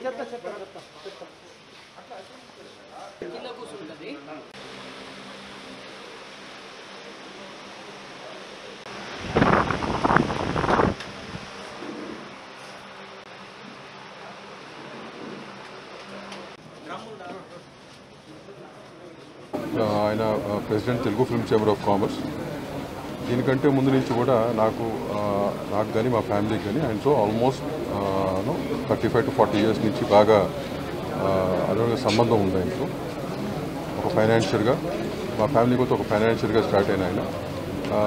కింద కూర్చుంటుంది ఆయన president Telugu film chamber of commerce దీనికంటే ముందు నుంచి కూడా నాకు ఆ, నాకు కానీ మా ఫ్యామిలీకి కానీ ఆయనతో almost thirty five to forty years నుంచి బాగా ఆ, అదే సంబంధం ఉంది ఆయనతో ఒక ఫైనాన్షియల్గా మా ఫ్యామిలీ కూడా ఒక ఫైనాన్షియల్గా స్టార్ట్ అయిన ఆయన ఆ,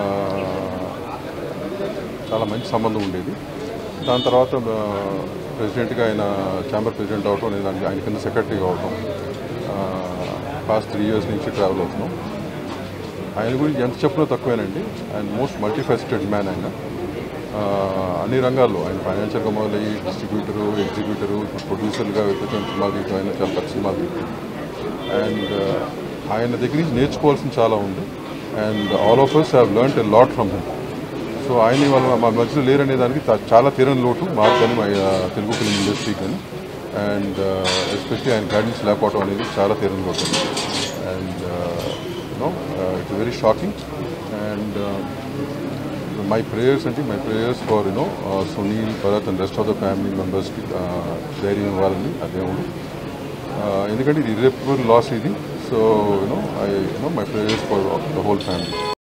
చాలా మంచి సంబంధం ఉండేది దాని తర్వాత ఆ, ప్రెసిడెంట్గా ఆయన ఛాంబర్ ప్రెసిడెంట్ అవటం నేను దానికి ఆయన కింద సెక్రటరీ అవటం పాస్ట్ త్రీ ఇయర్స్ నుంచి ట్రావెల్ అవుతున్నాం ఆయన గురించి ఎంత చెప్పినా తక్కువేనండి ఆయన మోస్ట్ మల్టీఫెస్టెడ్ మ్యాన్ ఆయన ఆ, అన్ని రంగాల్లో ఆయన ఫైనాన్షియల్గా మొదలయ్యి డిస్ట్రిబ్యూటరు ఎగ్జిక్యూటరు ప్రొడ్యూసర్గా విపరీతం సినిమాలు తీయటం ఆయన చాలా పెద్ద సినిమాలు తీయటం అండ్ ఆయన దగ్గర నుంచి నేర్చుకోవాల్సింది చాలా ఉంది and all of us have learn a lot from him so ఆయన వాళ్ళ మా మధ్యలో లేరనే దానికి తా- చాలా తీరని లోటు మాకు కానీ మా ఆ, తెలుగు ఫిల్మ్ ఇండస్ట్రీ కానీ అండ్ ఎస్పెషలీ ఆయన గైడెన్స్ లేకపోవడం అనేది చాలా తీరని లోటు and you know it's very shocking and my prayers అంటే my prayers for you know Sunil Bharat and rest of the family మెంబర్స్కి ధైర్యం ఇవ్వాలని ఆ దేవుడు Uh, ఎందుకంటే ఇది ఇర్రెపరబుల్ లాస్ ఇది so you know I you know my prayers for the whole family